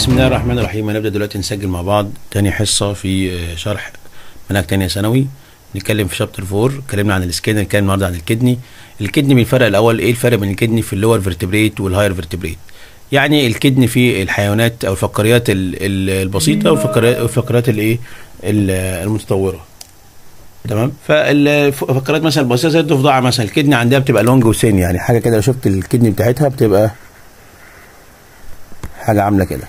بسم الله الرحمن الرحيم هنبدا دلوقتي نسجل مع بعض تاني حصه في آه، شرح منهج تانية ثانوي نتكلم في شابتر 4 اتكلمنا عن السكين نتكلم النهارده عن الكدني الكدني من الفرق الاول ايه الفرق بين الكدني في اللور فيرتبريت والهاير فيرتبريت يعني الكدني في الحيوانات او الفقاريات ال- ال- البسيطه والفقاريات والفقاريات الايه ال- المتطوره تمام فالفقرات مثلا البسيطه زي الضفدعه مثلا الكدني عندها بتبقى لونج وسين يعني حاجه كده لو شفت الكدني بتاعتها بتبقى حاجه عامله كده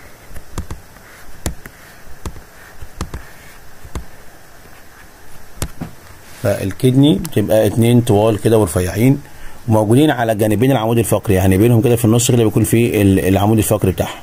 فالكدني بتبقى اتنين طوال كده ورفيعين وموجودين على جانبين العمود الفقري يعني بينهم كده في النص كده بيكون في ال- العمود الفقري بتاعها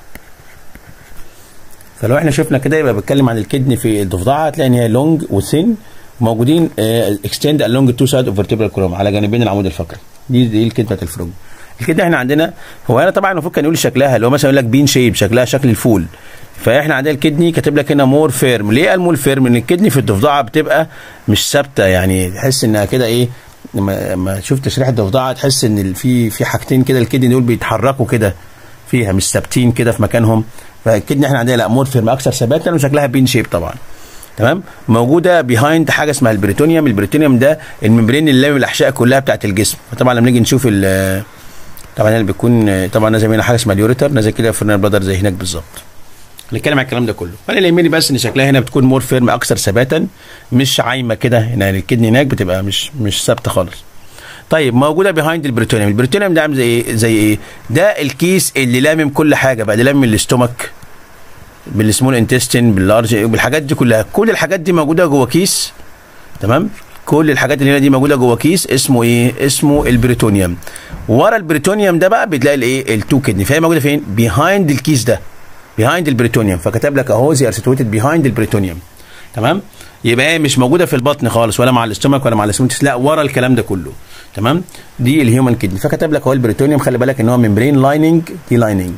فلو احنا شفنا كده يبقى بتكلم عن الكدني في الضفدعه هتلاقي ان هي لونج وثين موجودين اكستند along تو سايد اوف vertebral column على جانبين العمود الفقري دي دي الكدنه بتاعت الفروج الكدنه احنا عندنا هو هنا طبعا المفروض كان يقول شكلها اللي هو مثلا يقول لك بين شيب شكلها شكل الفول فاحنا عندنا الكدني كاتب لك هنا مور فيرم ليه قال مور فيرم ان الكدني في الضفدعه بتبقى مش ثابته يعني تحس انها كده ايه لما لما تشوف تشريح الضفدعه تحس ان ال- في في حاجتين كده الكدني دول بيتحركوا كده فيها مش ثابتين كده في مكانهم فالكدني احنا عندنا لا مور فيرم اكثر ثباتا وشكلها بين شيب طبعا تمام موجوده بيهايند حاجه اسمها البريتونيوم البريتونيوم ده الممبرين اللي لامم الاحشاء كلها بتاعت الجسم فطبعا لما نيجي نشوف ال- طبعا هنا بيكون طبعا نازل هنا حاجه اسمها اليوريتر نازل كده في البلادر زي هناك بالظبط نتكلم عن الكلام ده كله فانا اللي يهمني بس ان شكلها هنا بتكون مور فيرم اكثر ثباتا مش عايمه كده هنا الكدني هناك بتبقى مش مش ثابته خالص طيب موجوده بيهايند البريتونيوم البريتونيوم ده عامل زي ايه زي ايه ده الكيس اللي لامم كل حاجه بقى ده لامم الاستومك بالسمول انتستين باللارج بالحاجات دي كلها كل الحاجات دي موجوده جوه كيس تمام كل الحاجات اللي هنا دي موجوده جوه كيس اسمه ايه اسمه البريتونيوم ورا البريتونيوم ده بقى بتلاقي الايه التو كدني فهي موجوده فين بيهايند الكيس ده بيهايند البريتونيوم فكتب لك اهو زي ارسيتويتد بيهايند البريتونيوم تمام يبقى هي مش موجوده في البطن خالص ولا مع الاستومك ولا مع الاسمنتس لا ورا الكلام ده كله تمام دي الهيومن كدني فكتب لك اهو البريتونيوم خلي بالك ان هو ممبرين لايننج دي لايننج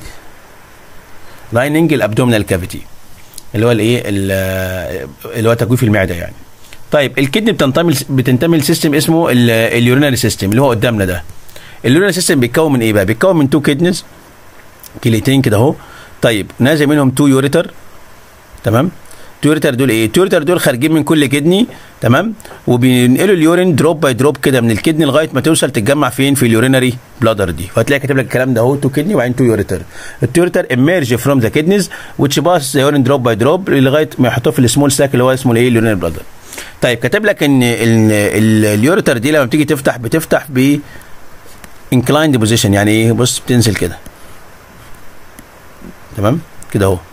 لايننج الابدومينال كافيتي اللي هو الايه ال- اللي هو تجويف المعده يعني طيب الكدني بتنتمي بتنتمي لسيستم اسمه ال- اليورينري سيستم اللي هو قدامنا ده اليورينري سيستم بيتكون من ايه بقى بيتكون من تو كدنز كليتين كده اهو طيب نازل منهم تو يوريتر تمام تيوريتر دول ايه تيوريتر دول خارجين من كل كدني تمام وبينقلوا اليورين دروب باي دروب كده من الكدني لغايه ما توصل تتجمع فين في اليورينري بلادر دي وهتلاقي كاتب لك الكلام ده اهو تو كدني وبعدين تو يوريتر التيوريتر emerge from the kidneys which pass the urine drop by drop لغايه ما يحطوه في السمول ساك اللي هو اسمه الايه اليورينري بلادر طيب كاتب لك ان ال- ال- اليوريتر دي لما بتيجي تفتح بتفتح ب inclined position يعني ايه بص بتنزل كده تمام كده اهو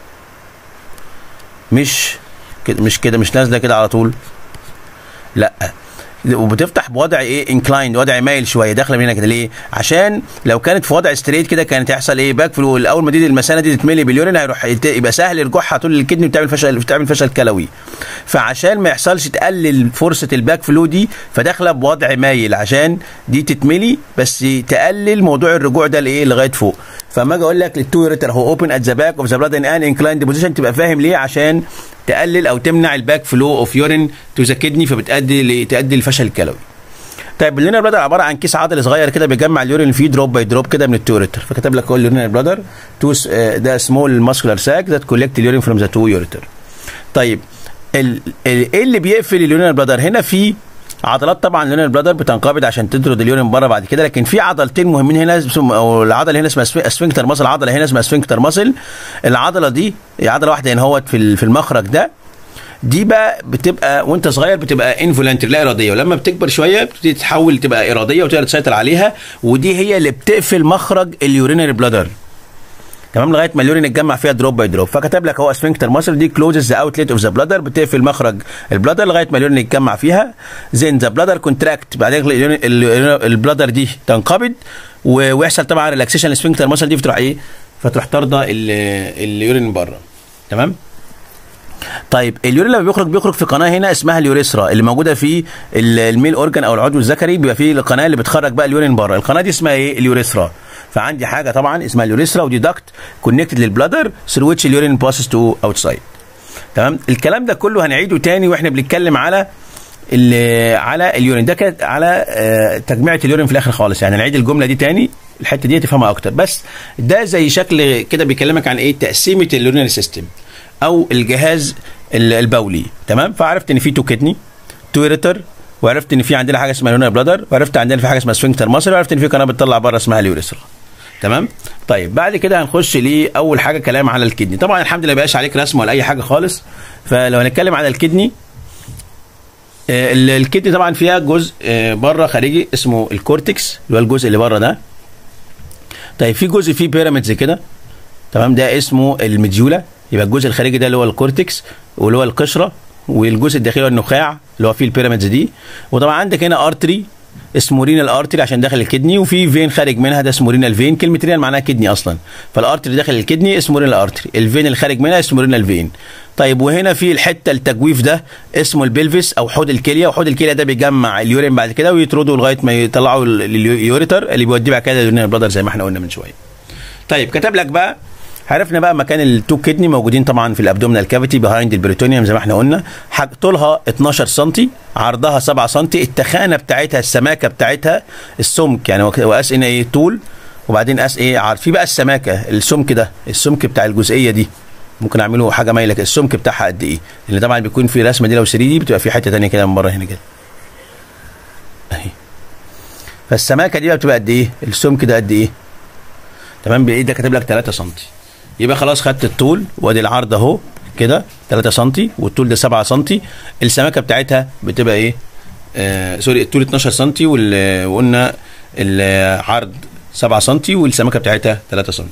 مش كده مش كده مش نازله كده على طول لا وبتفتح بوضع ايه انكلايند وضع مايل شويه داخله من هنا كده ليه عشان لو كانت في وضع ستريت كده كانت هيحصل ايه باك فلو اول ما دي المثانه دي تتملي باليورين هيروح يت- يبقى سهل رجوعها طول الكدني بتعمل فشل بتعمل فشل كلوي فعشان ما يحصلش تقلل فرصه الباك فلو دي فداخله بوضع مايل عشان دي تتملي بس تقلل موضوع الرجوع ده لايه لغايه فوق فما اجي اقول لك للتو يوريتر هو اوبن ات ذا باك اوف ذا بلاد ان ان انكلايند بوزيشن تبقى فاهم ليه عشان تقلل او تمنع الباك فلو اوف يورين تو ذا كدني فبتؤدي ل- تؤدي للفشل الكلوي طيب اللينر بلادر عباره عن كيس عضلي صغير كده بيجمع اليورين فيه دروب باي دروب كده من التوريتر فكتب لك هو اللينر بلادر تو ده سمول ماسكولار ساك ذات كولكت اليورين فروم ذا تو يوريتر طيب ال- ال- ايه اللي بيقفل اليورينال بلادر هنا في عضلات طبعا اليورينال بلادر بتنقبض عشان تطرد اليورين بره بعد كده لكن في عضلتين مهمين هنا اسم- او العضله هنا اسمها اسفنكتر ماسل عضله هنا اسمها اسفنكتر ماسل العضله دي هي عضله واحده هنا اهوت في ال- في المخرج ده دي بقى بتبقى وانت صغير بتبقى انفولنتري لا اراديه ولما بتكبر شويه بتبتدي تتحول تبقى اراديه وتقدر تسيطر عليها ودي هي اللي بتقفل مخرج اليورينري بلادر تمام لغايه ما اليورين يتجمع فيها دروب باي دروب فكتب لك هو اسفنكتر ماسل دي كلوزز ذا اوتليت اوف ذا بلادر بتقفل مخرج البلادر لغايه ما اليورين يتجمع فيها زين ذا بلادر كونتراكت بعدين اليورين- ال- البلادر دي تنقبض و- ويحصل طبعا ريلاكسيشن الاسفنكتر ماسل دي فتروح ايه فتروح طارده ال- اليورين بره تمام طيب اليورين لما بيخرج بيخرج في قناه هنا اسمها اليوريثرا اللي موجوده في ال- الميل اورجان او العضو الذكري بيبقى فيه القناه اللي بتخرج بقى اليورين بره القناه دي اسمها ايه اليوريثرا فعندي حاجه طبعا اسمها اليوريثرا ودي داكت كونكتد للبلادر ثرو ويتش اليورين باسز تو اوتسايد تمام الكلام ده كله هنعيده تاني واحنا بنتكلم على ال- على اليورين ده كانت على آه، تجميعة اليورين في الاخر خالص يعني نعيد الجمله دي تاني الحته دي تفهمها اكتر بس ده زي شكل كده بيكلمك عن ايه تقسيمه اليورينري سيستم او الجهاز ال- البولي تمام فعرفت ان في تو كدني تو ريتر وعرفت ان في عندنا حاجه اسمها لونر بلادر وعرفت عندنا في حاجه اسمها سفنكتر مصر وعرفت ان في قناه بتطلع بره اسمها اليوريثرا تمام طيب بعد كده هنخش لاول حاجه كلام على الكدني طبعا الحمد لله بقاش عليك رسم ولا اي حاجه خالص فلو هنتكلم على الكدني آه، ال- الكدني طبعا فيها جزء آه، بره خارجي اسمه الكورتكس اللي هو الجزء اللي بره ده طيب في جزء فيه بيراميدز كده تمام ده اسمه المديولا يبقى الجزء الخارجي ده اللي هو الكورتكس واللي هو القشره والجزء الداخلي هو النخاع اللي هو فيه البيراميدز دي وطبعا عندك هنا ارتري اسمه رينال ارتري عشان داخل الكدني وفي فين خارج منها ده اسمه رينال فين كلمه رينال معناها كدني اصلا فالارتري داخل الكدني اسمه رينال ارتري الفين الخارج منها اسمه رينال فين طيب وهنا في الحته التجويف ده اسمه البلفس او حوض الكليه وحوض الكليه ده بيجمع اليورين بعد كده ويطردوا لغايه ما يطلعوا ال- اليوريتر اللي بيوديه بعد كده للرينال بلادر زي ما احنا قلنا من شويه طيب كتب لك بقى عرفنا بقى مكان التو كدني موجودين طبعا في الابدومينال كافيتي بيهايند البريتونيوم زي ما احنا قلنا حج طولها 12 سم عرضها 7 سم التخانه بتاعتها السماكه بتاعتها السمك يعني هو قاس هنا ايه طول وبعدين قاس ايه عرض في بقى السماكه السمك ده السمك بتاع الجزئيه دي ممكن اعمله حاجه مايله كده السمك بتاعها قد ايه لان طبعا بيكون في رسمه دي لو 3 دي بتبقى في حته ثانيه كده من بره هنا كده اهي فالسماكه دي بقى بتبقى قد ايه السمك ده قد ايه تمام بايه ده كاتب لك 3 سم يبقى خلاص خدت الطول وادي العرض اهو كده 3 سم والطول ده 7 سم السماكه بتاعتها بتبقى ايه آه سوري الطول 12 سم وال- وقلنا العرض 7 سم والسماكه بتاعتها 3 سم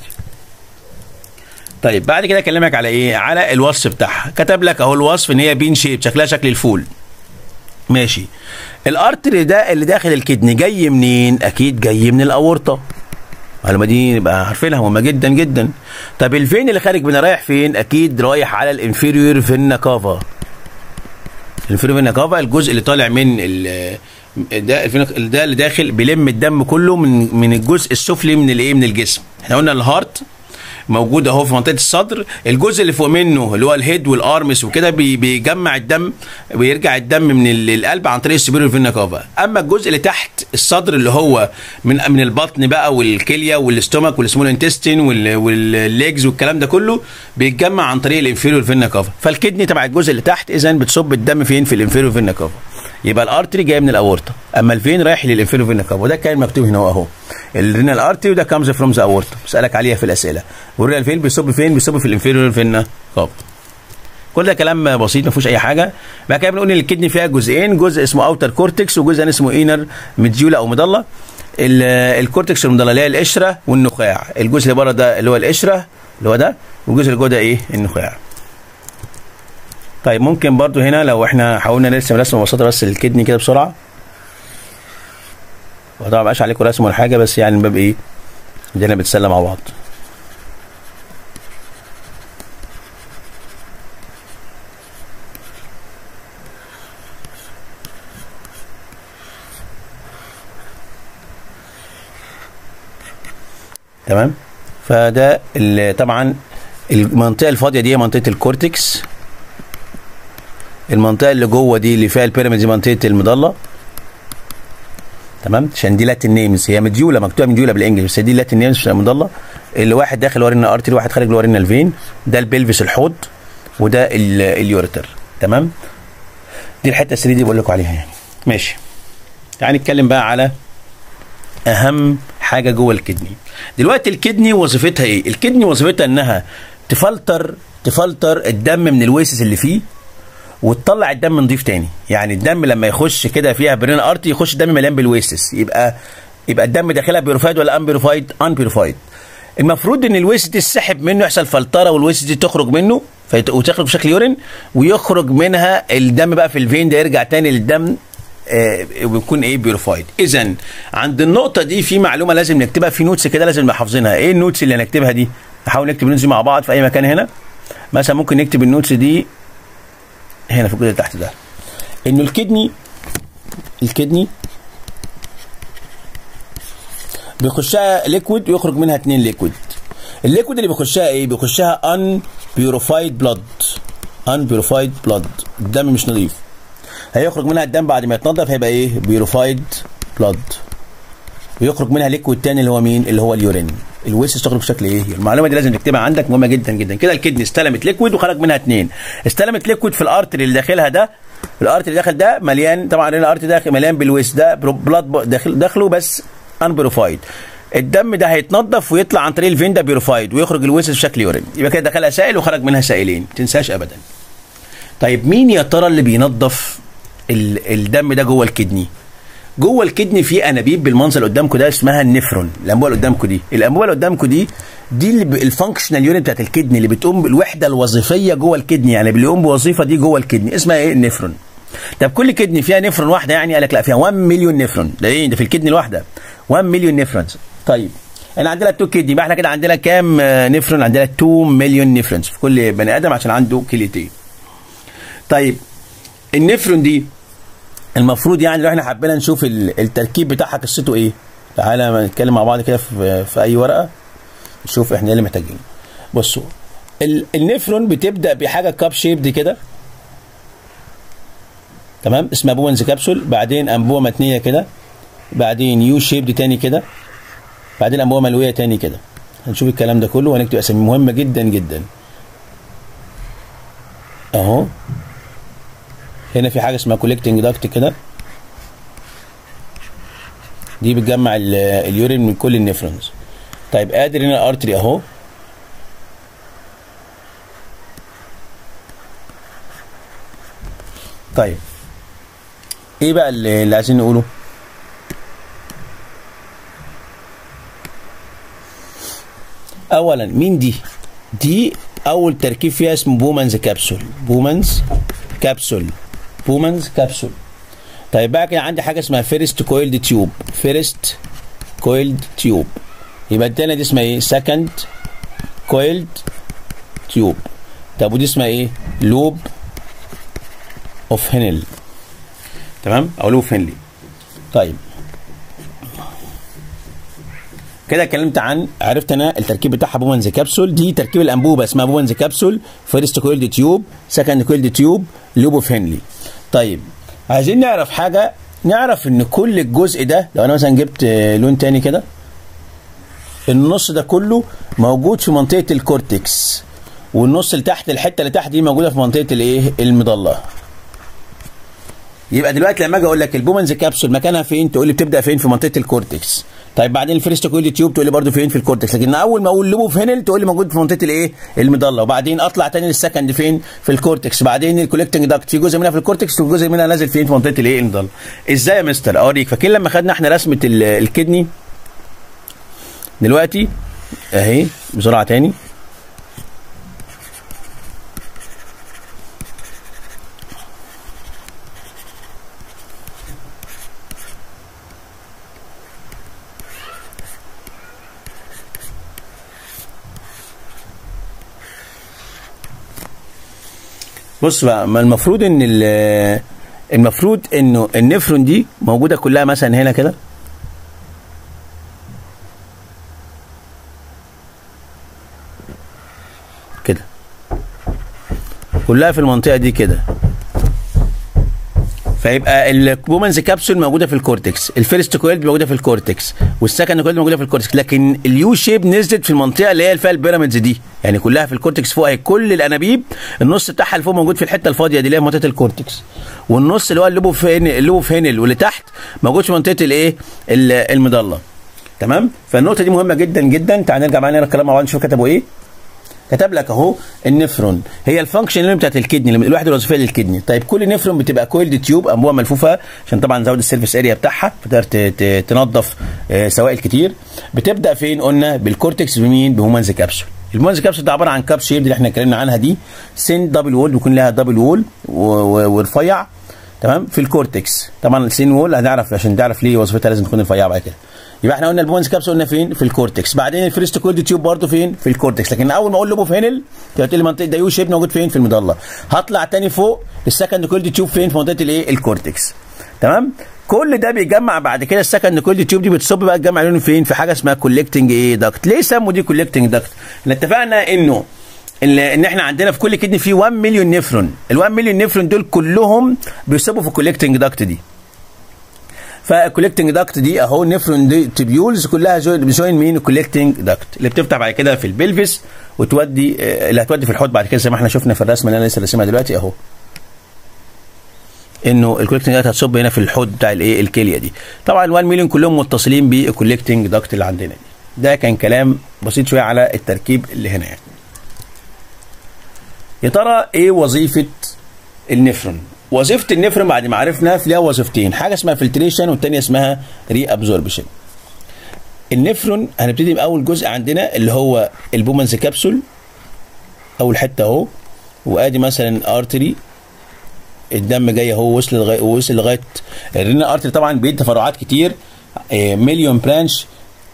طيب بعد كده اكلمك على ايه على الوصف بتاعها كتب لك اهو الوصف ان هي بين شيب شكلها شكل الفول ماشي الارتري ده اللي داخل الكدني جاي منين اكيد جاي من الاورطه المعلومه دي نبقى عارفينها مهمه جدا جدا طب الفين اللي خارج منها رايح فين اكيد رايح على الانفيريور فينا كافا الانفيريور فينا كافا الجزء اللي طالع من ال ده الفينا- ده اللي داخل بيلم الدم كله من من الجزء السفلي من الايه من الجسم احنا قلنا الهارت موجود اهو في منطقه الصدر الجزء اللي فوق منه اللي هو الهيد والارمس وكده بي- بيجمع الدم ويرجع الدم من ال- القلب عن طريق السبيرو فينا كافا اما الجزء اللي تحت الصدر اللي هو من من البطن بقى والكليه والاستومك والسمول انتستين والليجز والكلام ده كله بيتجمع عن طريق الانفيريور فينا كافا فالكدني تبع الجزء اللي تحت اذا بتصب الدم فين في الانفيريور فينا كافا يبقى الارتري جاي من الاورطه اما الفين رايح للانفيريور فينا كافا وده كان مكتوب هنا اهو الرينال ارتري وده كامز فروم ذا اورطه بسالك عليها في الاسئله والرينال فين بيصب فين بيصب في الانفيريور فينا كافا كل ده كلام بسيط ما فيهوش اي حاجه بعد كده بنقول ان الكدني فيها جزئين جزء اسمه اوتر كورتكس وجزء اسمه انر مديولا او مضله ال- الكورتكس والمضله اللي هي القشره والنخاع الجزء اللي بره ده اللي هو القشره اللي هو ده والجزء اللي جوه ده ايه النخاع طيب ممكن برضو هنا لو احنا حاولنا نرسم رسمه بسيطه بس للكدني كده بسرعه وطبعا مبقاش عليكم رسم ولا حاجه بس يعني من باب ايه دينا بنتسلى مع بعض تمام فده ال- طبعا المنطقه الفاضيه دي هي منطقه الكورتكس المنطقه اللي جوه دي اللي فيها البيراميد دي منطقه المضله تمام عشان دي لاتين نيمز هي مديوله مكتوبه مديوله بالانجلش بس دي لاتين نيمز عشان مضله اللي واحد داخل ورينا ارتري واحد خارج ورينا الفين ده البلفس الحوض وده ال- اليوريتر تمام دي الحته 3 دي بقول لكم عليها يعني ماشي تعال نتكلم بقى على اهم حاجه جوه الكدني دلوقتي الكدني وظيفتها ايه الكدني وظيفتها انها تفلتر تفلتر الدم من الويسس اللي فيه وتطلع الدم نضيف تاني يعني الدم لما يخش كده فيها برين ارتي يخش دم مليان بالويسس يبقى يبقى الدم داخلها بيورفايد ولا ان بيورفايد ان بيورفايد المفروض ان الويست دي تسحب منه يحصل فلتره والويست دي تخرج منه فيت- وتخرج بشكل يورين ويخرج منها الدم بقى في الفين ده يرجع تاني للدم آه، ويكون ايه بيورفايد اذا عند النقطه دي في معلومه لازم نكتبها في نوتس كده لازم نبقى حافظينها ايه النوتس اللي هنكتبها دي نحاول نكتب النوتس دي مع بعض في اي مكان هنا مثلا ممكن نكتب النوتس دي هنا في الجزء اللي تحت ده انه الكدني الكدني بيخشها ليكويد ويخرج منها اتنين ليكويد الليكويد اللي بيخشها ايه بيخشها ان بيوريفايد بلاد ان بيوريفايد بلاد الدم مش نظيف هيخرج منها الدم بعد ما يتنضف هيبقى ايه بيوريفايد بلاد ويخرج منها ليكويد تاني اللي هو مين اللي هو اليورين الويسس تخرج بشكل ايه المعلومه دي لازم تكتبها عندك مهمه جدا جدا كده الكدني استلمت ليكويد وخرج منها اثنين استلمت ليكويد في الارتري اللي داخلها ده الارتري اللي داخل ده مليان طبعا الارتري داخل مليان بالويس ده بلاد داخل داخله بس انبروفايد الدم ده هيتنضف ويطلع عن طريق الفين ده بيوريفايد ويخرج الويسس بشكل يورين يبقى كده دخلها سائل وخرج منها سائلين ما تنساش ابدا طيب مين يا ترى اللي بينظف الدم ده جوه الكدني جوه الكدني في انابيب بالمنظر اللي قدامكم ده اسمها النفرون الانبوبه اللي قدامكم دي الانبوبه اللي قدامكم دي دي اللي الفانكشنال يونت بتاعت الكدني اللي بتقوم بالوحده الوظيفيه جوه الكدني يعني اللي بيقوم بوظيفه دي جوه الكدني اسمها ايه النفرون طب كل كدني فيها نفرون واحده يعني قال لك لا فيها 1 مليون نفرون ده ايه ده في الكدني الواحده 1 مليون نفرونز طيب احنا عندنا تو كدني يبقى احنا كده عندنا كام نفرون عندنا 2 مليون نفرونز في كل بني ادم عشان عنده كليتين طيب النفرون دي المفروض يعني لو احنا حبينا نشوف التركيب بتاعها قصته ايه تعالى نتكلم مع بعض كده في, في اي ورقه نشوف احنا ايه اللي محتاجينه بصوا النفرون بتبدا بحاجه كاب شيب دي كده تمام اسمها بومنز كابسول بعدين انبوبه متنيه كده بعدين يو شيب دي تاني كده بعدين انبوبه ملويه تاني كده هنشوف الكلام ده كله وهنكتب اسامي مهمه جدا جدا اهو هنا في حاجه اسمها كوليكتنج داكت كده دي بتجمع اليورين من كل النفرونز طيب قادر هنا الارتري اهو طيب ايه بقى اللي عايزين نقوله اولا مين دي دي اول تركيب فيها اسمه بومانز كابسول بومانز كابسول بومانز كابسول طيب بقى كده عندي حاجه اسمها فيرست كويلد تيوب فيرست كويلد تيوب يبقى التانية دي اسمها ايه سكند كويلد تيوب طب ودي اسمها ايه لوب اوف هينل تمام او لوب هنلي طيب كده اتكلمت عن عرفت انا التركيب بتاعها بومنز كابسول دي تركيب الانبوبه اسمها بومنز كابسول فيرست كويلد تيوب سكند كويلد تيوب لوب اوف هنلي طيب عايزين نعرف حاجه نعرف ان كل الجزء ده لو انا مثلا جبت لون تاني كده النص ده كله موجود في منطقه الكورتكس والنص اللي تحت الحته اللي تحت دي موجوده في منطقه الايه المضله يبقى دلوقتي لما اجي اقول لك البومنز كابسول مكانها فين تقول لي بتبدا فين في منطقه الكورتكس طيب بعدين الفيرست كويل تيوب تقول لي برده فين في الكورتكس لكن اول ما اقول لوب فينل تقول لي موجود في منطقه الايه المضله وبعدين اطلع تاني للسكند فين في الكورتكس بعدين الكولكتنج داكت في جزء منها في الكورتكس وجزء منها نازل فين في منطقه الايه المضله ازاي يا مستر اوريك فاكر لما خدنا احنا رسمه الكدني دلوقتي اهي بسرعه تاني بص بقى ما المفروض ان المفروض انه النفرون دي موجوده كلها مثلا هنا كده كده كلها في المنطقه دي كده فيبقى البومنز كابسول موجوده في الكورتكس الفيرست كويلد موجوده في الكورتكس والسكند كويلد موجوده في الكورتكس لكن اليو شيب نزلت في المنطقه اللي هي فيها البيراميدز دي يعني كلها في الكورتكس فوق كل الانابيب النص بتاعها اللي فوق موجود في الحته الفاضيه دي اللي هي منطقه الكورتكس والنص اللي هو اللوبو فين اللوبو فينل واللي تحت موجود في منطقه الايه المضله تمام فالنقطه دي مهمه جدا جدا تعال نرجع معانا الكلام مع بعض نشوف كتبوا ايه كتب لك اهو النفرون هي الفانكشن بتاعت الكدني الوحده الوظيفيه للكدني طيب كل نفرون بتبقى كويلد تيوب انبوبه ملفوفه عشان طبعا نزود السيرفيس اريا بتاعها تقدر تنظف سوائل كتير بتبدا فين قلنا بالكورتكس بمين بهومانز كابسول المونز كابسول ده عباره عن كاب شيب اللي احنا اتكلمنا عنها دي سين دبل وول بيكون لها دبل وول ورفيع تمام في الكورتكس طبعا السين وول هنعرف عشان تعرف ليه وظيفتها لازم تكون رفيعه بعد كده يبقى احنا قلنا البونز كابسول قلنا فين في الكورتكس بعدين الفيرست كولد تيوب برضه فين في الكورتكس لكن اول ما اقول لوبو فينل تقول لي منطقه دايو شيب موجود فين في المضله هطلع تاني فوق السكند كولد تيوب فين في منطقه الايه الكورتكس تمام كل ده بيجمع بعد كده السكند كولد تيوب دي بتصب بقى تجمع لونه فين في حاجه اسمها كولكتنج ايه داكت ليه سموا دي كولكتنج داكت احنا اتفقنا انه ان احنا عندنا في كل كدني في 1 مليون نفرون ال 1 مليون نفرون دول كلهم بيصبوا في الكولكتنج داكت دي فالكوليكتنج داكت دي اهو نفرون دي تبيولز كلها جوين مين الكوليكتنج داكت اللي بتفتح بعد كده في البلفس وتودي آه، اللي هتودي في الحوض بعد كده زي ما احنا شفنا في الرسمه اللي انا لسه راسمها دلوقتي اهو انه الكوليكتنج داكت هتصب هنا في الحوض بتاع الايه الكليه دي طبعا ال1 مليون كلهم متصلين بالكوليكتنج داكت اللي عندنا دي ده كان كلام بسيط شويه على التركيب اللي هنا يعني يا ترى ايه وظيفه النفرون وظيفه النفرون بعد ما عرفنا ليها وظيفتين حاجه اسمها فلتريشن والثانيه اسمها ري ابزوربشن النفرون هنبتدي باول جزء عندنا اللي هو البومنز كابسول اول حته اهو وادي مثلا ارتري الدم جاي اهو وصل لغايه وصل لغايه الرينا ارتري طبعا بيدي تفرعات كتير آه، مليون برانش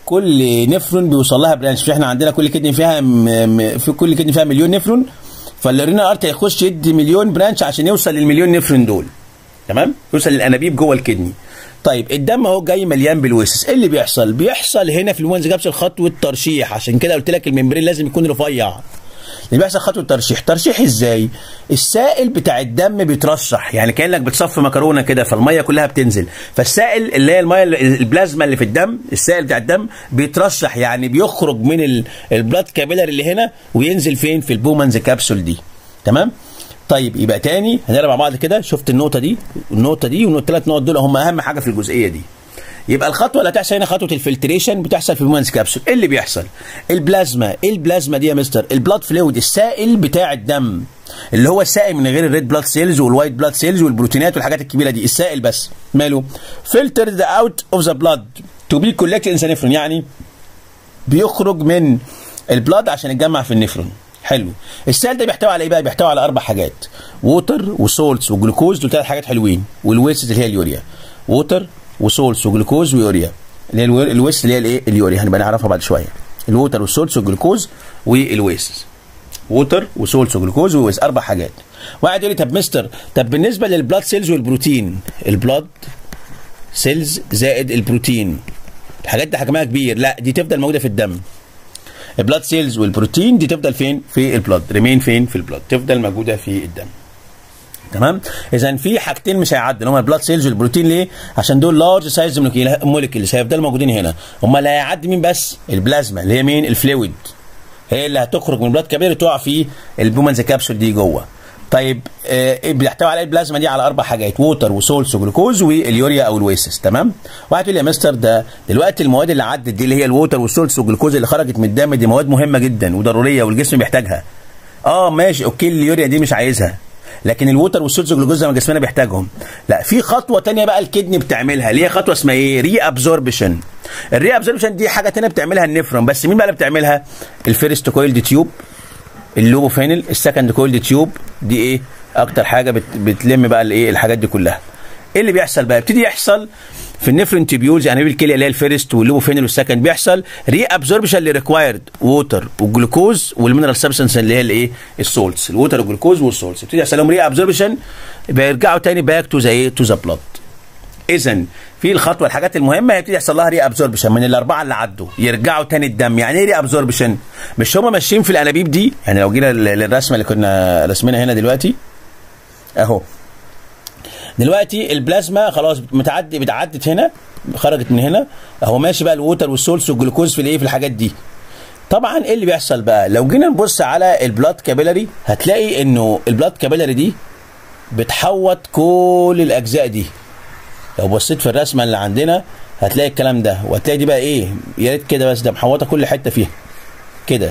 كل نفرون بيوصل لها برانش في احنا عندنا كل كدني فيها م... م... في كل كدني فيها مليون نفرون فالرينا ارتري هيخش يدي مليون برانش عشان يوصل للمليون نفرون دول تمام يوصل للانابيب جوه الكدني طيب الدم اهو جاي مليان بالويسس ايه اللي بيحصل بيحصل هنا في الوينز كابسول خطوه ترشيح عشان كده قلت لك الممبرين لازم يكون رفيع اللي بيحصل خطوه ترشيح ترشيح ازاي السائل بتاع الدم بيترشح يعني كانك بتصفي مكرونه كده فالميه كلها بتنزل فالسائل اللي هي الميه البلازما اللي في الدم السائل بتاع الدم بيترشح يعني بيخرج من ال- البلاد كابيلر اللي هنا وينزل فين في البومنز كابسول دي تمام طيب يبقى تاني هنقرا مع بعض كده شفت النقطه دي النقطه دي والثلاث نقط دول هم اهم حاجه في الجزئيه دي يبقى الخطوه اللي هتحصل هنا خطوه الفلتريشن بتحصل في الومنز كابسول ايه اللي بيحصل البلازما ايه البلازما دي يا مستر البلاد فلويد السائل بتاع الدم اللي هو السائل من غير الريد بلاد سيلز والوايت بلاد سيلز والبروتينات والحاجات الكبيره دي السائل بس ماله فلتر ذا اوت اوف ذا بلاد تو بي كولكتد ان نفرون يعني بيخرج من البلاد عشان يتجمع في النفرون حلو السائل ده بيحتوي على ايه بقى بيحتوي على اربع حاجات ووتر وسولتس وجلوكوز دول ثلاث حاجات حلوين والويست اللي هي اليوريا ووتر وسولتس وجلوكوز ويوريا اللي هي الو- الويست اللي هي الايه اليوريا هنبقى نعرفها بعد شويه الووتر والسولتس والجلوكوز والويست ووتر وسولتس وجلوكوز وويست اربع حاجات واحد يقول لي طب مستر طب بالنسبه للبلاد سيلز والبروتين البلاد سيلز زائد البروتين الحاجات دي حجمها كبير لا دي تفضل موجوده في الدم البلاد سيلز والبروتين دي تفضل فين في البلاد ريمين فين في البلاد تفضل موجوده في الدم تمام اذا في حاجتين مش هيعدوا اللي هم البلاد سيلز والبروتين ليه عشان دول لارج سايز موليكيولز هيفضلوا موجودين هنا امال اللي هيعدي مين بس البلازما اللي هي مين الفلويد هي اللي هتخرج من البلاد كبير تقع في البومنز كابسول دي جوه طيب آه بيحتوي على إيه البلازما دي على اربع حاجات ووتر وسولتس وجلوكوز واليوريا او الويسس تمام واحد يقول لي يا مستر ده دلوقتي المواد اللي عدت دي اللي هي الووتر والسولتس والجلوكوز اللي خرجت من الدم دي مواد مهمه جدا وضروريه والجسم بيحتاجها اه ماشي اوكي اليوريا دي مش عايزها لكن الووتر والسولتس والجلوكوز زي ما جسمنا بيحتاجهم لا في خطوه تانية بقى الكدني بتعملها اللي هي خطوه اسمها ايه ري ابزوربشن الري ابزوربشن دي حاجه تانية بتعملها النفرون بس مين بقى اللي بتعملها الفيرست كويلد تيوب اللوبوفينل السكند كويلد تيوب دي ايه اكتر حاجه بت بتلم بقى الايه الحاجات دي كلها ايه اللي بيحصل بقى يبتدي يحصل في النفرين تيبيولز يعني الكليه اللي هي الفيرست واللوبوفينل والسكند بيحصل ري ابزوربشن لريكوايرد ووتر والجلوكوز والمينرال سبستنس اللي هي الايه السولتس الووتر والجلوكوز والسولتس يبتدي يحصل لهم ري ابزوربشن بيرجعوا تاني باك تو ذا ايه تو ذا بلاد اذا في الخطوه الحاجات المهمه هيبتدي يحصل لها ري ابزوربشن من الاربعه اللي عدوا يرجعوا تاني الدم يعني ايه ري ابزوربشن مش هم ماشيين في الانابيب دي يعني لو جينا لل- للرسمه اللي كنا رسمينها هنا دلوقتي اهو دلوقتي البلازما خلاص متعدي بتعدت هنا خرجت من هنا اهو ماشي بقى الووتر والسولس والجلوكوز في الايه في الحاجات دي طبعا ايه اللي بيحصل بقى لو جينا نبص على البلاد كابيلاري هتلاقي انه البلاد كابيلاري دي بتحوط كل الاجزاء دي لو بصيت في الرسمه اللي عندنا هتلاقي الكلام ده وهتلاقي دي بقى ايه يا ريت كده بس ده محوطه كل حته فيها كده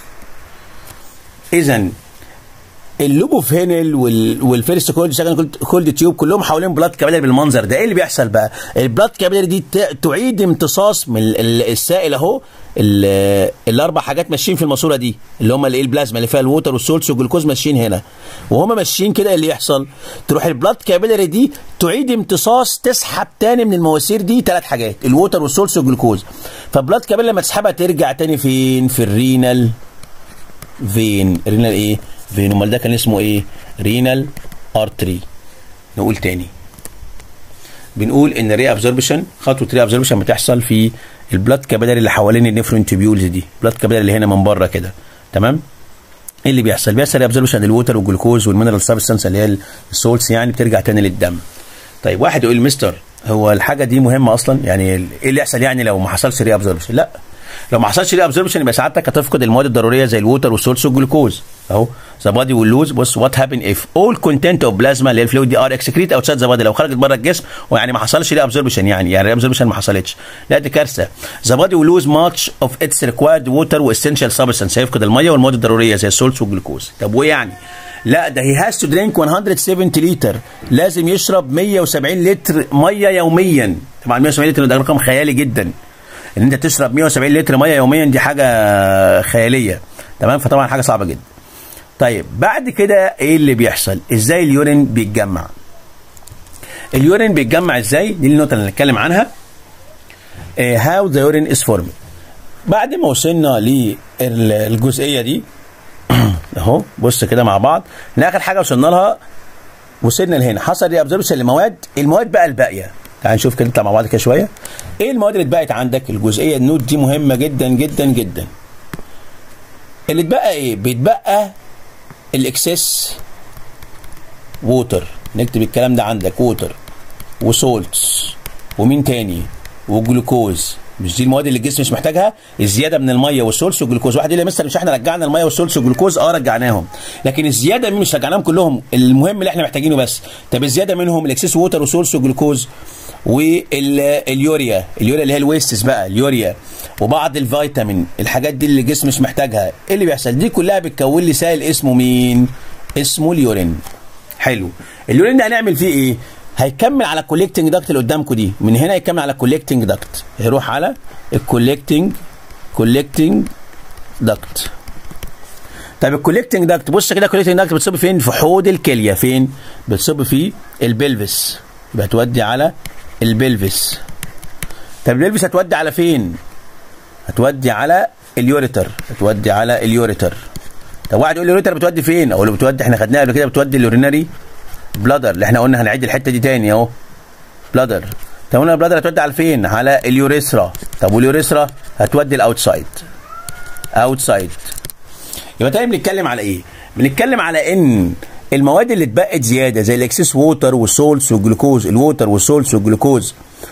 اذا اللوبوفينل وال والفيرست كولد سكند كولد تيوب كلهم حوالين بلاد كابيلاري بالمنظر ده ايه اللي بيحصل بقى البلاد كابيلاري دي ت- تعيد امتصاص من ال- ال- السائل اهو ال- الاربع حاجات ماشيين في الماسوره دي اللي هم الايه البلازما اللي فيها الووتر والسولتس والجلوكوز ماشيين هنا وهم ماشيين كده إيه اللي يحصل تروح البلاد كابيلاري دي تعيد امتصاص تسحب تاني من المواسير دي ثلاث حاجات الووتر والسولتس والجلوكوز فبلاد كابيلاري لما تسحبها ترجع تاني فين في الرينال فين رينال ايه فين امال ده كان اسمه ايه رينال ارتري نقول تاني بنقول ان الري ابزوربشن خطوه ري ابزوربشن بتحصل في البلاد كابيلاري اللي حوالين النفرون تيبيولز دي بلاد كابيلاري اللي هنا من بره كده تمام ايه اللي بيحصل بيحصل ري ابزوربشن للووتر والجلوكوز والمينرال سبستانس اللي هي السولتس يعني بترجع تاني للدم طيب واحد يقول مستر هو الحاجه دي مهمه اصلا يعني ايه اللي يحصل يعني لو ما حصلش ري ابزوربشن لا لو ما حصلش ري ابزوربشن يبقى سعادتك هتفقد المواد الضروريه زي الووتر والسولس والجلوكوز اهو ذا بادي ويل لوز بص وات هابن اف اول كونتنت اوف بلازما اللي هي الفلويد دي ار اكسكريت اوتسايد ذا بادي لو خرجت بره الجسم ويعني ما حصلش ري ابزوربشن يعني يعني ري ابزوربشن ما حصلتش لا دي كارثه ذا بادي ويل لوز ماتش اوف اتس ريكوايرد ووتر واسينشال سبستانس هيفقد الميه والمواد الضروريه زي السولس والجلوكوز طب وايه يعني لا ده هي هاز تو درينك 170 لتر لازم يشرب 170 لتر ميه يوميا طبعا 170 لتر ده رقم خيالي جدا ان انت تشرب 170 لتر ميه يوميا دي حاجه خياليه تمام فطبعا حاجه صعبه جدا طيب بعد كده ايه اللي بيحصل ازاي اليورين بيتجمع اليورين بيتجمع ازاي دي النقطه اللي هنتكلم عنها هاو ذا يورين از فورمد بعد ما وصلنا للجزئيه دي اهو بص كده مع بعض اخر حاجه وصلنا لها وصلنا لهنا حصل ري ابزوربشن لمواد المواد بقى الباقيه تعال نشوف كده نطلع مع بعض كده شويه ايه المواد اللي اتبقت عندك الجزئيه النوت دي مهمه جدا جدا جدا اللي اتبقى ايه بيتبقى الاكسس ووتر نكتب الكلام ده عندك ووتر وسولتس ومين تاني وجلوكوز مش دي المواد اللي الجسم مش محتاجها الزياده من الميه والسولس والجلوكوز واحد يقول لي مستر مش احنا رجعنا الميه والسولس والجلوكوز اه رجعناهم لكن الزياده مش رجعناهم كلهم المهم اللي احنا محتاجينه بس طب الزياده منهم الاكسس ووتر وسولس وجلوكوز واليوريا اليوريا اللي هي الويستس بقى اليوريا وبعض الفيتامين الحاجات دي اللي الجسم مش محتاجها ايه اللي بيحصل دي كلها بتكون لي سائل اسمه مين اسمه اليورين حلو اليورين ده هنعمل فيه ايه هيكمل على الكوليكتنج داكت اللي قدامكم دي من هنا هيكمل على الكوليكتنج داكت هيروح على الكوليكتنج كوليكتنج داكت طب الكوليكتنج داكت بص كده الكوليكتنج داكت بتصب فين في حوض الكليه فين بتصب في البلفس يبقى تودي على البلفس طب البلفس هتودي على فين هتودي على اليوريتر هتودي على اليوريتر طب واحد يقول لي اليوريتر بتودي فين اقول له بتودي احنا خدناها قبل كده بتودي اليورينري بلادر اللي احنا قلنا هنعيد الحته دي تاني اهو بلادر طب قلنا البلادر هتودي على فين على اليوريثرا طب واليوريثرا هتودي الاوتسايد اوتسايد يبقى تاني بنتكلم على ايه بنتكلم على ان المواد اللي اتبقت زياده زي الاكسس ووتر والسولس والجلوكوز الووتر والسولس والجلوكوز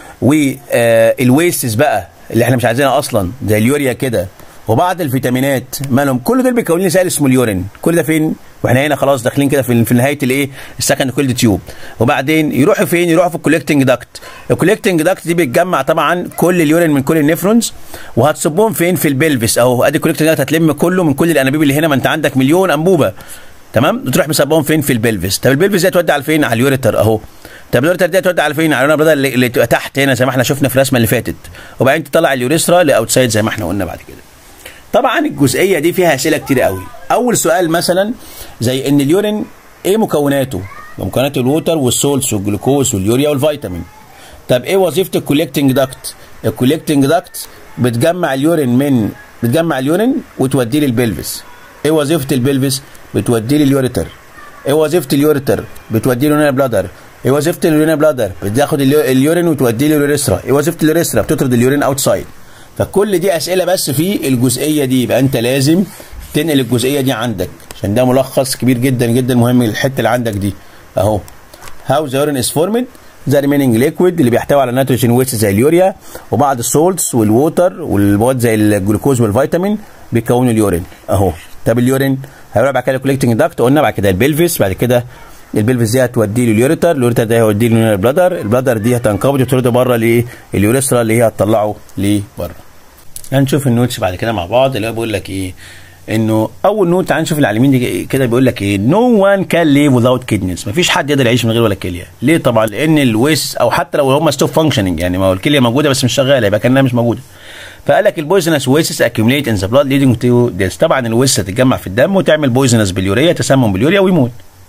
والويستس بقى اللي احنا مش عايزينها اصلا زي اليوريا كده وبعض الفيتامينات مالهم كل دول بيكونوا لي سائل اسمه اليورين كل ده فين واحنا هنا خلاص داخلين كده في في نهايه الايه السكند كولد تيوب وبعدين يروحوا فين يروحوا في الكوليكتنج داكت الكوليكتنج داكت دي بتجمع طبعا كل اليورين من كل النفرونز وهتصبهم فين في البلفس اهو ادي الكوليكتنج داكت هتلم كله من كل الانابيب اللي هنا ما انت عندك مليون انبوبه تمام تروح مسبهم فين في البلفس طب البلفس دي هتودي على فين على اليوريتر اهو طب اليوريتر دي هتودي على فين على البلد اللي, اللي تحت هنا زي ما احنا شفنا في الرسمه اللي فاتت وبعدين تطلع اليوريثرا لاوتسايد زي ما احنا قلنا بعد كده طبعا الجزئيه دي فيها اسئله كتير قوي اول سؤال مثلا زي ان اليورين ايه مكوناته مكونات الووتر والسولتس والجلوكوز واليوريا والفيتامين طب ايه وظيفه الكوليكتنج داكت الكوليكتنج داكت بتجمع اليورين من بتجمع اليورين وتوديه للبلفس ايه وظيفه البلفس بتوديه لليوريتر ايه وظيفه اليوريتر بتوديه لليورينا بلادر ايه وظيفه اليورينا بلادر بتاخد اليورين وتوديه لليوريثرا ايه وظيفه اليوريثرا بتطرد اليورين اوتسايد فكل دي اسئله بس في الجزئيه دي يبقى انت لازم تنقل الجزئيه دي عندك عشان ده ملخص كبير جدا جدا مهم للحته اللي عندك دي اهو هاو ذا يورين از فورمد ذا ريميننج ليكويد اللي بيحتوي على نيتروجين ويست زي اليوريا وبعض السولتس والووتر والمواد زي الجلوكوز والفيتامين بيكونوا اليورين اهو طب اليورين هيروح بعد كده الكوليكتنج داكت قلنا بعد كده البلفس بعد كده البلفس دي هتوديه لليوريتر اليوريتر ده هيوديه للبلادر البلادر دي هتنقبض وترده بره لليوريثرا اللي هي هتطلعه لبره هنشوف النوتس بعد كده مع بعض اللي هو بيقول لك ايه انه اول نوت تعال نشوف اللي على اليمين دي كده بيقول لك ايه نو وان كان ليف وذاوت كيدنيز مفيش حد يقدر يعيش من غير ولا كليه ليه طبعا لان الويس او حتى لو هم ستوب فانكشننج يعني ما هو الكليه موجوده بس مش شغاله يبقى كانها مش موجوده فقال لك البويزنس ويسس اكيوميليت ان ذا بلاد ليدنج تو ديس طبعا الويس هتتجمع في الدم وتعمل بويزنس باليوريا تسمم باليوريا ويموت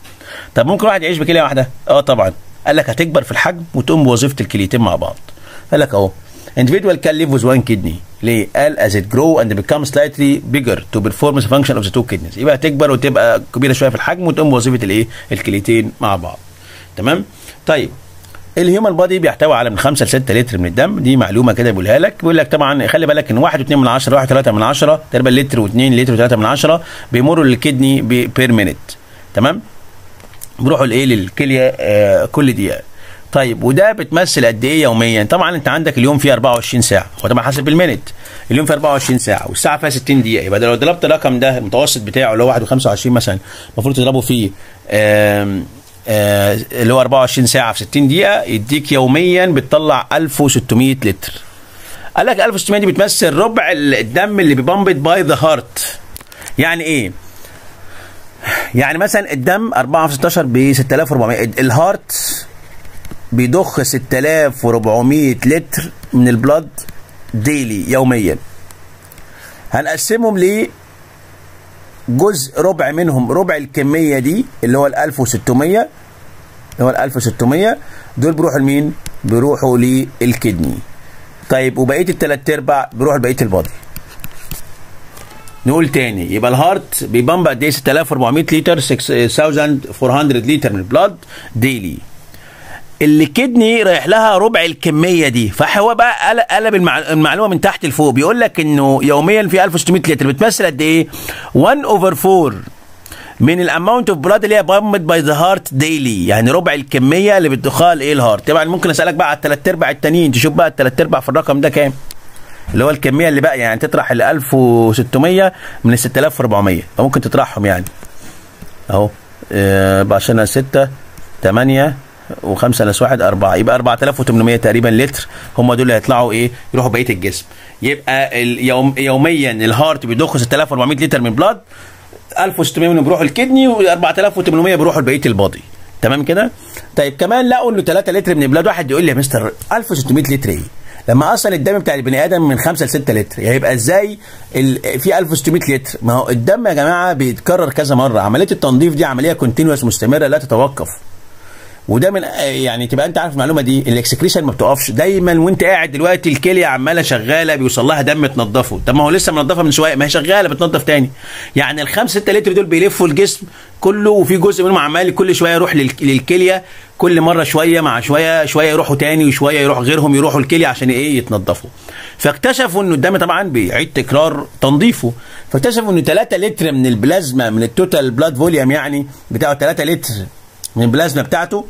طب ممكن واحد يعيش بكليه واحده اه طبعا قال لك هتكبر في الحجم وتقوم بوظيفه الكليتين مع بعض قال لك اهو individual can live with one kidney ليه؟ قال as it grow and become slightly bigger to perform the function of the two kidneys يبقى تكبر وتبقى كبيره شويه في الحجم وتقوم بوظيفه الايه؟ الكليتين مع بعض تمام؟ طيب الهيومن بادي بيحتوي على من 5 ل 6 لتر من الدم دي معلومه كده بيقولها لك بيقول لك طبعا خلي بالك ان 1.2 من 10 1.3 من 10 تقريبا لتر و2 لتر و3 من 10 بيمروا للكدني بير مينيت تمام؟ بيروحوا لايه للكليه آه كل دقيقه طيب وده بتمثل قد ايه يوميا طبعا انت عندك اليوم فيه 24 ساعه وطبعا حسب المينت اليوم فيه 24 ساعه والساعه فيها 60 دقيقه يبقى ده لو ضربت الرقم ده المتوسط بتاعه اللي هو 1.25 مثلا المفروض تضربه فيه آم آه اللي هو 24 ساعه في 60 دقيقه يديك يوميا بتطلع 1600 لتر قال لك 1600 دي بتمثل ربع الدم اللي بيبمبد باي ذا هارت يعني ايه يعني مثلا الدم 4 في 16 ب 6400 الهارت بيضخ 6400 لتر من البلد ديلي يوميا هنقسمهم ل جزء ربع منهم ربع الكميه دي اللي هو ال 1600 اللي هو ال 1600 دول بيروحوا لمين؟ بيروحوا للكدني طيب وبقيه الثلاث ارباع بيروحوا لبقيه البادي نقول تاني يبقى الهارت بيبمب قد ايه 6400 لتر 6400 لتر من البلاد ديلي اللي كدني رايح لها ربع الكميه دي فهو بقى قلب المعلومه من تحت لفوق بيقول لك انه يوميا في 1600 لتر بتمثل قد ايه 1 اوفر 4 من الاماونت اوف بلاد اللي هي بامد باي ذا هارت ديلي يعني ربع الكميه اللي بتدخلها لايه الهارت طبعا ممكن اسالك بقى على الثلاث ارباع التانيين تشوف بقى الثلاث ارباع في الرقم ده كام اللي هو الكميه اللي بقى يعني تطرح ال 1600 من ال 6400 فممكن تطرحهم يعني اهو آه عشان 6 8 و5 ناقص 1 4 يبقى 4800 تقريبا لتر هم دول اللي هيطلعوا ايه يروحوا بقيه الجسم يبقى اليوم يوميا الهارت بيضخ 6400 لتر من بلاد 1600 منهم بيروحوا الكدني و4800 بيروحوا لبقيه البادي تمام كده طيب كمان لقوا انه 3 لتر من البلاد واحد يقول لي يا مستر 1600 لتر ايه لما اصلا الدم بتاع البني ادم من 5 ل 6 لتر يعني يبقى ازاي في 1600 لتر ما هو الدم يا جماعه بيتكرر كذا مره عمليه التنظيف دي عمليه كونتينوس مستمره لا تتوقف وده من يعني تبقى انت عارف المعلومه دي الاكسكريشن ما بتقفش دايما وانت قاعد دلوقتي الكليه عماله شغاله بيوصل لها دم تنضفه طب ما هو لسه منضفه من شويه ما هي شغاله بتنضف تاني يعني الخمس 6 لتر دول بيلفوا الجسم كله وفي جزء منهم عمال كل شويه يروح للكليه كل مره شويه مع شويه شويه يروحوا تاني وشويه يروح غيرهم يروحوا الكليه عشان ايه يتنضفوا فاكتشفوا انه الدم طبعا بيعيد تكرار تنظيفه فاكتشفوا انه 3 لتر من البلازما من التوتال بلاد فوليوم يعني بتاعه 3 لتر من البلازما بتاعته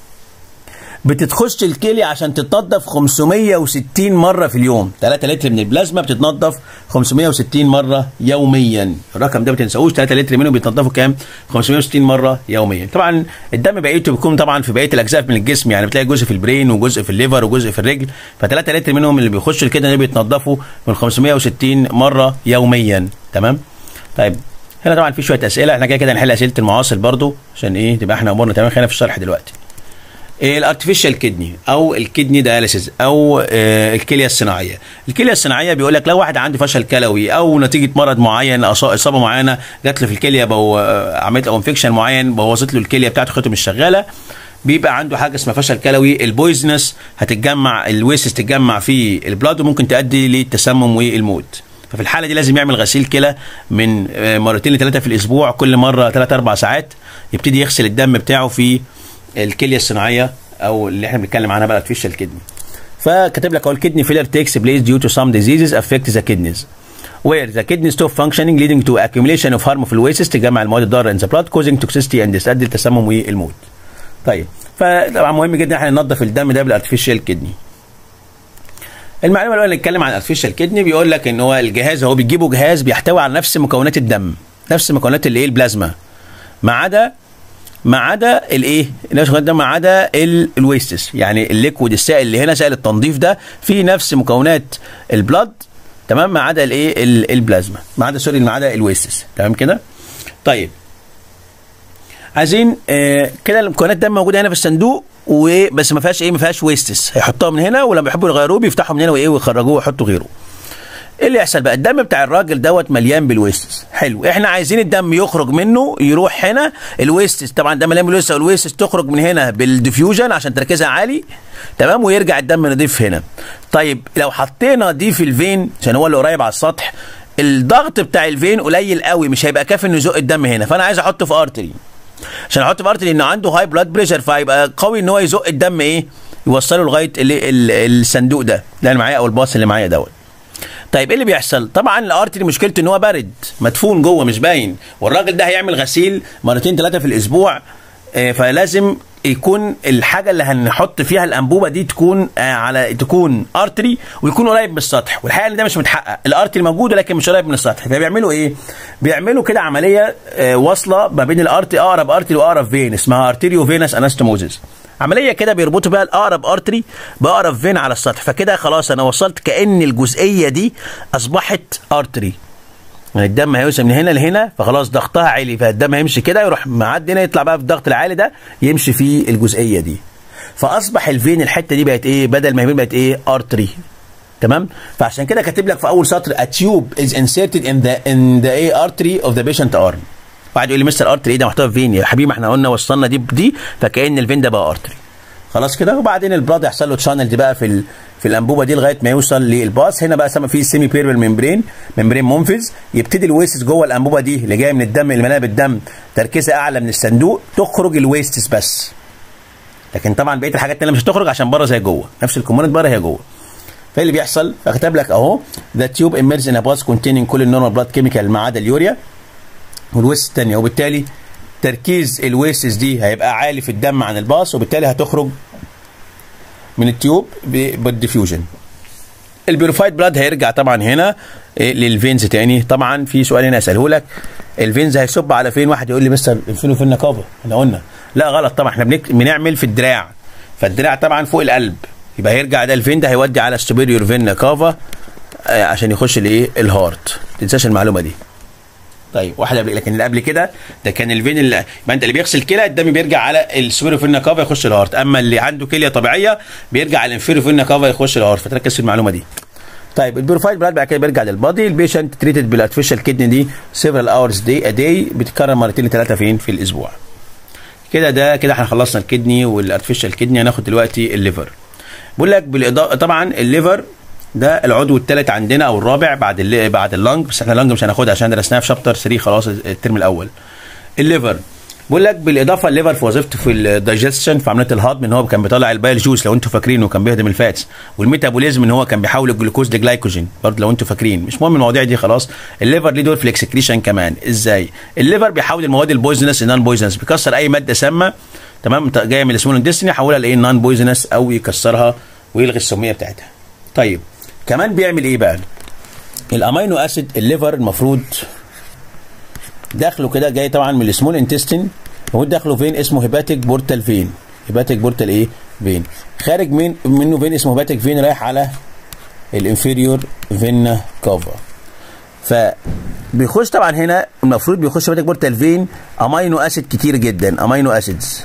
بتتخش الكليه عشان تتنضف 560 مره في اليوم 3 لتر من البلازما بتتنضف 560 مره يوميا الرقم ده ما تنساهوش 3 لتر منهم بيتنضفوا كام 560 مره يوميا طبعا الدم بقيته بيكون طبعا في بقيه الاجزاء من الجسم يعني بتلاقي جزء في البرين وجزء في الليفر وجزء في الرجل ف3 لتر منهم اللي بيخشوا كده بيتنضفوا من 560 مره يوميا تمام طيب هنا طبعا في شويه اسئله احنا كده كده هنحل اسئله المعاصر برضو عشان ايه تبقى احنا امورنا تمام خلينا في الشرح دلوقتي الارتفيشال كدني او الكدني دياليسيس او آه الكليه الصناعيه الكليه الصناعيه بيقول لك لو واحد عنده فشل كلوي او نتيجه مرض معين اصابه معينه جات له في الكليه بو عمليه او انفكشن معين بوظت له الكليه بتاعته خدته مش شغاله بيبقى عنده حاجه اسمها فشل كلوي البويزنس هتتجمع الويسس تتجمع في البلاد وممكن تؤدي للتسمم والموت ففي الحاله دي لازم يعمل غسيل كلى من مرتين لثلاثه في الاسبوع كل مره ثلاث اربع ساعات يبتدي يغسل الدم بتاعه في الكليه الصناعيه او اللي احنا بنتكلم عنها بقى artificial كدني فكاتب لك هو الكدني فيلر takes place due to some diseases affect the kidneys where the kidneys stop functioning leading to accumulation of harmful wastes تجمع المواد الضاره in the blood causing toxicity and تؤدي التسمم والموت. طيب فطبعا مهم جدا احنا ننظف الدم ده بالارتفيشال كدني. المعلومه الاولى اللي نتكلم عن الارتفيشال كدني بيقول لك ان هو الجهاز هو بيجيبوا جهاز بيحتوي على نفس مكونات الدم نفس مكونات الايه البلازما ما عدا ما عدا الايه الناس ده ما عدا الويستس يعني الليكويد السائل اللي هنا سائل التنظيف ده في نفس مكونات البلاد تمام ما عدا الايه البلازما ما عدا سوري ما عدا الويستس تمام كده طيب عايزين آه كده المكونات ده موجوده هنا في الصندوق وبس ما فيهاش ايه ما فيهاش ويستس هيحطوها من هنا ولما يحبوا يغيروه بيفتحوا من هنا وايه ويخرجوه ويحطوا غيره ايه اللي يحصل بقى الدم بتاع الراجل دوت مليان بالويستس حلو احنا عايزين الدم يخرج منه يروح هنا الويستس طبعا ده مليان بالويستس والويستس تخرج من هنا بالديفيوجن عشان تركيزها عالي تمام ويرجع الدم نضيف هنا طيب لو حطينا دي في الفين عشان هو اللي قريب على السطح الضغط بتاع الفين قليل قوي مش هيبقى كافي انه يزق الدم هنا فانا عايز احطه في ارتري عشان احطه في ارتري انه عنده هاي بلاد بريشر فيبقى قوي ان هو يزق الدم ايه يوصله لغايه الصندوق ده ده اللي معايا او الباص اللي معايا دوت طيب ايه اللي بيحصل؟ طبعا الارتري مشكلته ان هو بارد مدفون جوه مش باين والراجل ده هيعمل غسيل مرتين ثلاثه في الاسبوع آه، فلازم يكون الحاجه اللي هنحط فيها الانبوبه دي تكون آه، على تكون ارتري ويكون قريب من السطح والحقيقه ان ده مش متحقق الارتري موجود ولكن مش قريب من السطح فبيعملوا ايه بيعملوا كده عمليه آه، واصله ما بين الارتري اقرب ارتري واقرب فين اسمها ارتيريو فينس انستوموزيس عمليه كده بيربطوا بيها الاقرب ارتري باقرب فين على السطح فكده خلاص انا وصلت كان الجزئيه دي اصبحت ارتري يعني الدم هيوصل من هنا لهنا فخلاص ضغطها عالي فالدم هيمشي كده يروح معدي هنا يطلع بقى في الضغط العالي ده يمشي في الجزئيه دي فاصبح الفين الحته دي بقت ايه بدل ما هي بقت ايه ارتري تمام فعشان كده كاتب لك في اول سطر a tube is inserted in the in the ايه artery of the patient arm واحد يقول لي مستر ارتري ايه ده محتوى فين يا حبيبي ما احنا قلنا وصلنا دي بدي فكأن الفين ده بقى ارتري خلاص كده وبعدين البلاد يحصل له تشانل دي بقى في ال... في الانبوبه دي لغايه ما يوصل للباص هنا بقى سما في سيمي بيربل ممبرين ممبرين منفذ يبتدي الويستس جوه الانبوبه دي اللي جايه من الدم اللي مليانه بالدم تركيزها اعلى من الصندوق تخرج الويستس بس لكن طبعا بقيه الحاجات التانيه مش هتخرج عشان بره زي جوه نفس الكومبوننت بره هي جوه فايه اللي بيحصل فكتب لك اهو ذا تيوب emerges in a bus containing كل النورمال بلاد كيميكال ما عدا اليوريا والويست الثانيه وبالتالي تركيز الويستس دي هيبقى عالي في الدم عن الباص وبالتالي هتخرج من التيوب ب- بالديفيوجن البيوريفايد بلاد هيرجع طبعا هنا إيه، للفينز تاني طبعا في سؤال هنا اساله لك الفينز هيصب على فين واحد يقول لي مستر الفين وفين كافا احنا قلنا لا غلط طبعا احنا بنك... بنعمل في الدراع فالدراع طبعا فوق القلب يبقى هيرجع ده الفين ده هيودي على السوبيريور فين كافا آه، عشان يخش الايه الهارت ما تنساش المعلومه دي طيب واحد قبل لكن اللي قبل كده ده كان الفين اللي يبقى انت اللي بيغسل كلى الدم بيرجع على السوبر فينا كافا يخش الهارت اما اللي عنده كليه طبيعيه بيرجع على الانفيرو فينا كافا يخش الهارت فتركز في المعلومه دي طيب البيورفايد بلاد بعد كده بيرجع للبادي البيشنت تريتد بالارتفيشال كدني دي سيفرال اورز دي ا داي بتتكرر مرتين لثلاثه فين في الاسبوع كده ده كده احنا خلصنا الكدني والارتفيشال كدني هناخد دلوقتي الليفر بقول لك بالاضافه طبعا الليفر ده العضو الثالث عندنا او الرابع بعد اللي بعد اللنج بس احنا اللنج مش هناخدها عشان درسناها في شابتر 3 خلاص الترم الاول الليفر بقول لك بالاضافه الليفر في وظيفته في الدايجستشن في عمليه الهضم ان هو كان بيطلع البايل جوز لو انتوا فاكرين وكان بيهضم الفاتس والميتابوليزم ان هو كان بيحول الجلوكوز لجلايكوجين برضه لو انتوا فاكرين مش مهم المواضيع دي خلاص الليفر ليه دور في الاكسكريشن كمان ازاي الليفر بيحول المواد البويزنس لنون بويزنس بيكسر اي ماده سامه تمام جايه من السمول انتستين يحولها لايه نون بويزنس او يكسرها ويلغي السميه بتاعتها طيب كمان بيعمل ايه بقى الامينو اسيد الليفر المفروض داخله كده جاي طبعا من السمول انتستين هو داخله فين اسمه هيباتيك بورتال فين هيباتيك بورتال ايه فين خارج من منه فين اسمه هيباتيك فين رايح على الانفيريور فينا كافا فبيخش طبعا هنا المفروض بيخش هيباتيك بورتال فين امينو اسيد كتير جدا امينو اسيدز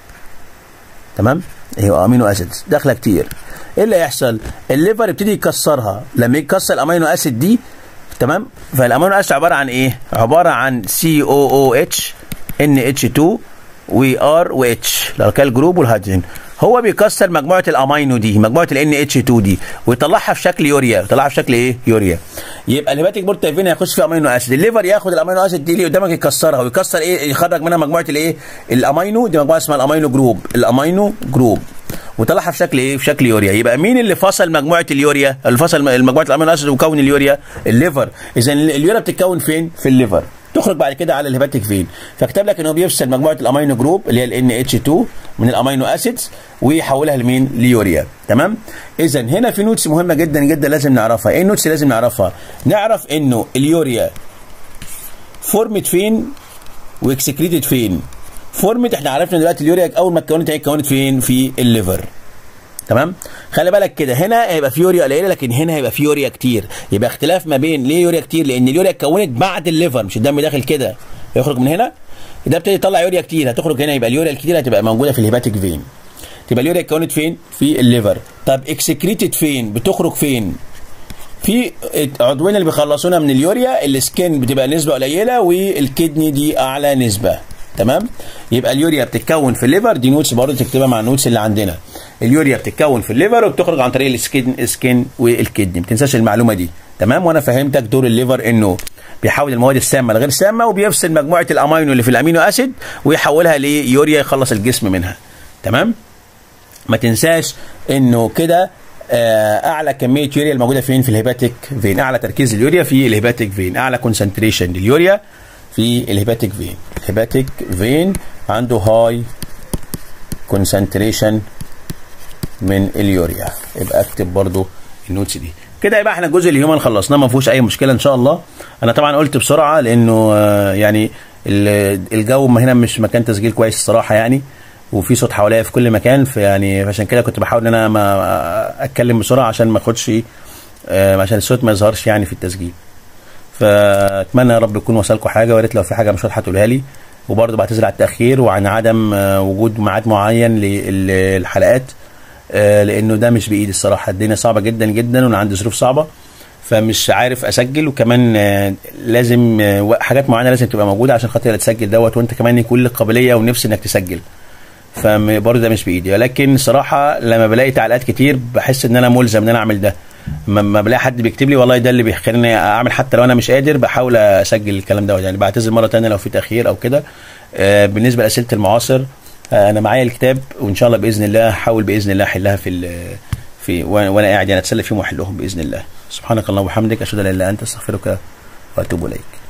تمام ايوه امينو اسيدز داخله كتير ايه اللي هيحصل الليفر يبتدي يكسرها لما يكسر الامينو اسيد دي تمام فالامينو اسيد عباره عن ايه عباره عن سي او او اتش ان اتش 2 وي ار و اتش الالكال جروب والهيدروجين هو بيكسر مجموعه الامينو دي مجموعه الان اتش 2 دي ويطلعها في شكل يوريا يطلعها في شكل ايه يوريا يبقى الهيباتيك بورتافين هيخش فيها امينو اسيد الليفر ياخد الامينو اسيد دي اللي قدامك يكسرها ويكسر ايه يخرج منها مجموعه الايه الامينو دي مجموعه اسمها الامينو جروب الامينو جروب وطلعها في شكل ايه في شكل يوريا يبقى مين اللي فصل مجموعه اليوريا اللي فصل مجموعه الامينو اسيد وكون اليوريا الليفر اذا اليوريا بتتكون فين في الليفر تخرج بعد كده على الهيباتيك فين فكتب لك ان هو بيفصل مجموعه الامينو جروب اللي هي الان اتش 2 من الامينو اسيدز ويحولها لمين ليوريا تمام اذا هنا في نوتس مهمه جدا جدا لازم نعرفها ايه النوتس لازم نعرفها نعرف انه اليوريا فورمت فين واكسكريتد فين فورمت احنا عرفنا دلوقتي اليوريا اول ما اتكونت هي اتكونت فين في الليفر تمام خلي بالك كده هنا هيبقى في يوريا قليله لكن هنا هيبقى في يوريا كتير يبقى اختلاف ما بين ليه يوريا كتير لان اليوريا اتكونت بعد الليفر مش الدم داخل كده يخرج من هنا ده ابتدي يطلع يوريا كتير هتخرج هنا يبقى اليوريا الكتير هتبقى موجوده في الهيباتيك فين تبقى اليوريا اتكونت فين في الليفر طب اكسكريتد فين بتخرج فين في عضوين اللي بيخلصونا من اليوريا السكين بتبقى نسبه قليله والكدني دي اعلى نسبه تمام يبقى اليوريا بتتكون في الليفر دي نوتس برضه تكتبها مع النوتس اللي عندنا اليوريا بتتكون في الليفر وبتخرج عن طريق السكين السكين والكدني ما تنساش المعلومه دي تمام وانا فهمتك دور الليفر انه بيحول المواد السامه لغير سامه وبيفصل مجموعه الامينو اللي في الامينو اسيد ويحولها ليوريا يخلص الجسم منها تمام ما تنساش انه كده اعلى كميه يوريا الموجوده فين في الهيباتيك فين اعلى تركيز اليوريا في الهيباتيك فين اعلى كونسنتريشن لليوريا في الهيباتيك فين الهيباتيك فين عنده هاي كونسنتريشن من اليوريا يبقى اكتب برضو النوتس دي كده يبقى احنا الجزء الهيومن خلصناه ما فيهوش اي مشكله ان شاء الله انا طبعا قلت بسرعه لانه آه، يعني ال- الجو ما هنا مش مكان تسجيل كويس الصراحه يعني وفي صوت حواليا في كل مكان فيعني عشان كده كنت بحاول ان انا ما اتكلم بسرعه عشان ما اخدش آه، عشان الصوت ما يظهرش يعني في التسجيل فاتمنى يا رب يكون وصلكم حاجه ويا ريت لو في حاجه مش واضحه تقولها لي وبرضه بعتذر على التاخير وعن عدم آه، وجود ميعاد معين للحلقات آه، لانه ده مش بايدي الصراحه الدنيا صعبه جدا جدا وانا عندي ظروف صعبه فمش عارف اسجل وكمان آه، لازم آه، حاجات معينه لازم تبقى موجوده عشان خاطر تسجل دوت وانت كمان يكون لك قابليه ونفس انك تسجل فبرضه ده مش بايدي ولكن صراحه لما بلاقي تعليقات كتير بحس ان انا ملزم ان انا اعمل ده لما بلاقي حد بيكتب لي والله ده اللي بيخليني اعمل حتى لو انا مش قادر بحاول اسجل الكلام دوت يعني بعتذر مره تانية لو في تاخير او كده آه، بالنسبه لاسئله المعاصر آه، انا معايا الكتاب وان شاء الله باذن الله هحاول باذن الله احلها في ال- في وانا وأنا قاعد يعني اتسلى فيهم واحلهم باذن الله سبحانك اللهم وبحمدك اشهد ان لا اله الا انت استغفرك واتوب اليك